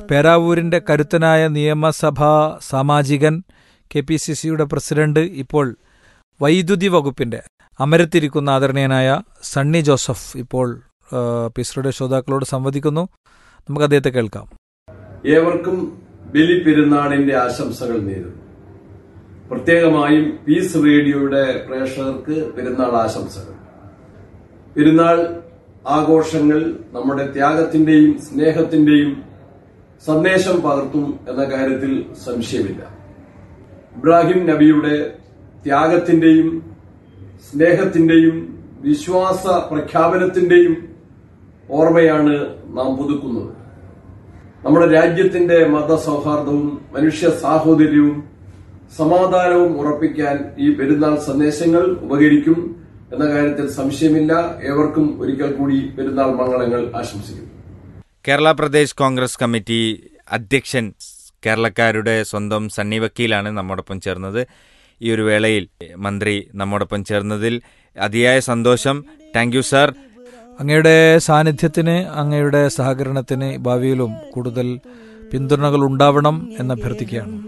പേരാവൂരിന്റെ കരുത്തനായ നിയമസഭാ സാമാജികൻ കെ പി സി സിയുടെ പ്രസിഡന്റ് ഇപ്പോൾ വൈദ്യുതി വകുപ്പിന്റെ അമരത്തിരിക്കുന്ന ആദരണീയനായ സണ്ണി ജോസഫ് ഇപ്പോൾ ആ, പിസ്രയുടെ ശ്രോതാക്കളോട് സംവദിക്കുന്നു നമുക്ക് അദ്ദേഹത്തെ കേൾക്കാം ഏവർക്കും ബലി പെരുന്നാളിന്റെ ആശംസകൾ നേരുന്നു പ്രത്യേകമായും പീസ് റേഡിയോയുടെ പ്രേക്ഷകർക്ക് പെരുന്നാൾ ആശംസകൾ പെരുന്നാൾ ആഘോഷങ്ങൾ നമ്മുടെ ത്യാഗത്തിന്റെയും സ്നേഹത്തിന്റെയും സന്ദേശം പകർത്തും എന്ന കാര്യത്തിൽ സംശയമില്ല ഇബ്രാഹിം നബിയുടെ ത്യാഗത്തിന്റെയും സ്നേഹത്തിന്റെയും വിശ്വാസ പ്രഖ്യാപനത്തിന്റെയും ഓർമ്മയാണ് നാം പുതുക്കുന്നത് നമ്മുടെ രാജ്യത്തിന്റെ മതസൗഹാർദ്ദവും മനുഷ്യ സാഹോദര്യവും സമാധാനവും ഉറപ്പിക്കാൻ ഈ പെരുന്നാൾ സന്ദേശങ്ങൾ ഉപകരിക്കും എന്ന കാര്യത്തിൽ സംശയമില്ല ഏവർക്കും ഒരിക്കൽ കൂടി പെരുന്നാൾ മംഗളങ്ങൾ ആശംസിക്കുന്നു കേരള പ്രദേശ് കോൺഗ്രസ് കമ്മിറ്റി അധ്യക്ഷൻ കേരളക്കാരുടെ സ്വന്തം സണ്ണി വക്കീലാണ് നമ്മോടൊപ്പം ചേർന്നത് ഈ ഒരു വേളയിൽ മന്ത്രി നമ്മോടൊപ്പം ചേർന്നതിൽ അതിയായ സന്തോഷം താങ്ക് യു സാർ അങ്ങയുടെ സാന്നിധ്യത്തിന് അങ്ങയുടെ സഹകരണത്തിന് ഭാവിയിലും കൂടുതൽ പിന്തുണകൾ ഉണ്ടാവണം എന്ന് അഭ്യർത്ഥിക്കുകയാണ്